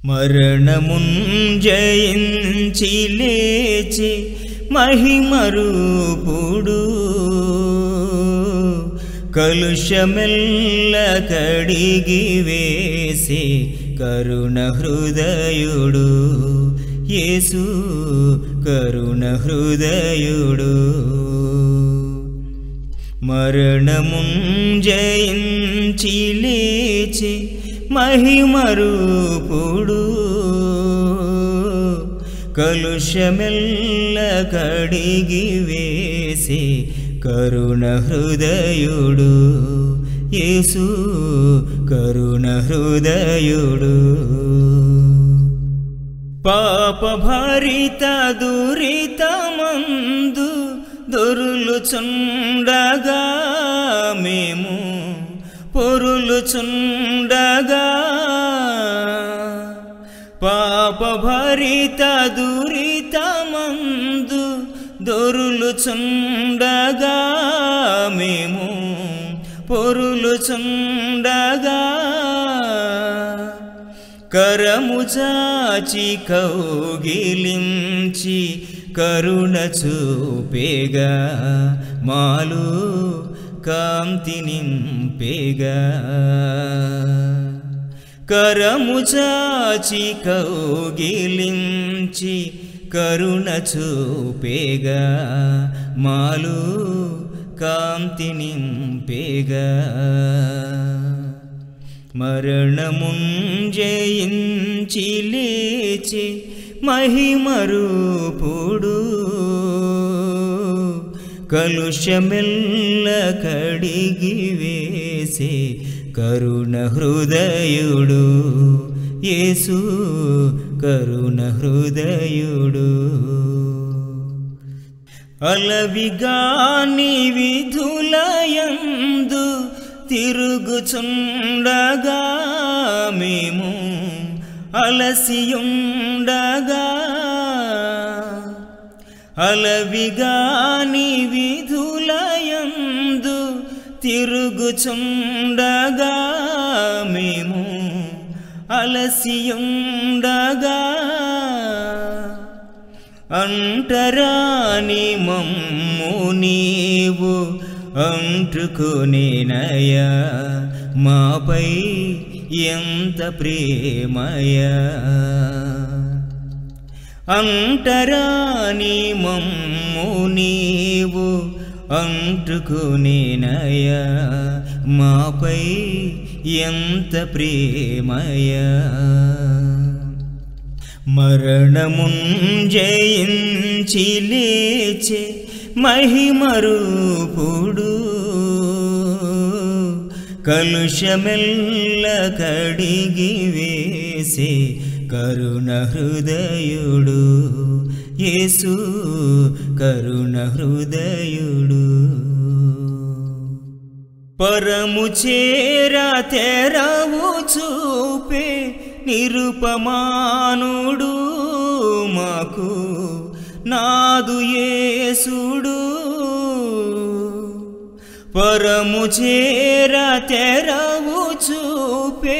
మరణముంజయించి లేచి మహిమరూపుడు కలుషమెల్ల కడిగి వేసి కరుణ హృదయుడు యేసు కరుణ హృదయుడు మరణముంజయించి లేచి మహిమరూపుడు కలుషమెల్ల కడిగి వేసి కరుణ హృదయుడు యేసు కరుణ హృదయుడు పాపభరిత దురితమందు దొరులుచుండగా మేము పొరులుచుండగా పాపభరిత దురితమందు దొరులుచుండగా మేము పొరులుచుండగా కరము చాచి కౌగిలించి కరుణ చూపేగా మాలు కాంతి నింపేగా కరము చాచి కౌగిలించి కరుణ చూపేగా మాలు కాంతి నింపేగా మరణముంజయించి లేచి మహిమరూపుడు కలుషమెల్ల కడిగి వేసే కరుణ హృదయుడు యేసు కరుణ హృదయుడు అలవిగాని విధులయందు తిరుగుచుండగా మేము అలసియుండగా అలవిగాని విధులయందు తిరుగుచుండగా మేము అలసియుండగా అంటరాని మమ్ము నీవు అంటుకునేనయా మాపై ఎంత ప్రేమయా అంటరాని మమ్ము నీవు అంటుకునేనయా మాపై ఎంత ప్రేమయా మరణముంజయించి లేచే మహిమరూపుడు కలుషమెల్ల కడిగి వేసే కరుణ హృదయుడు యేసు కరుణ హృదయుడు పరము చేరా తెరవు చూపే నిరుపమానుడు మాకు నాదు యేసుడు పరము చేరా తెరవు చూపే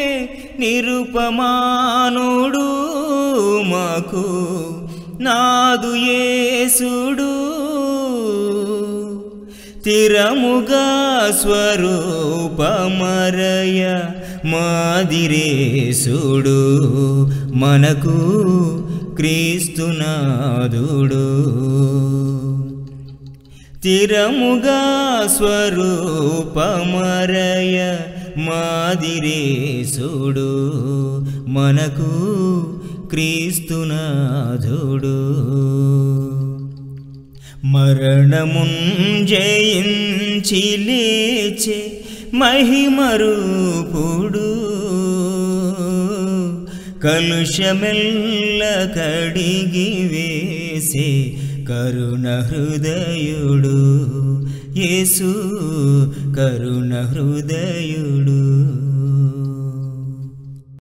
నిరుపమానుడు మాకు నాదు యేసుడు తిరముగా స్వరూపమరయ మాదిరేసుడు మనకు క్రీస్తునాదుడు తిరముగా స్వరూపమరయ మాదిరేసుడు మనకు క్రీస్తునాథుడు మరణముంజయించి లేచే మహిమరూపుడు కలుషమెల్ల కడిగి వేసే కరుణ హృదయుడు యేసు కరుణ హృదయుడు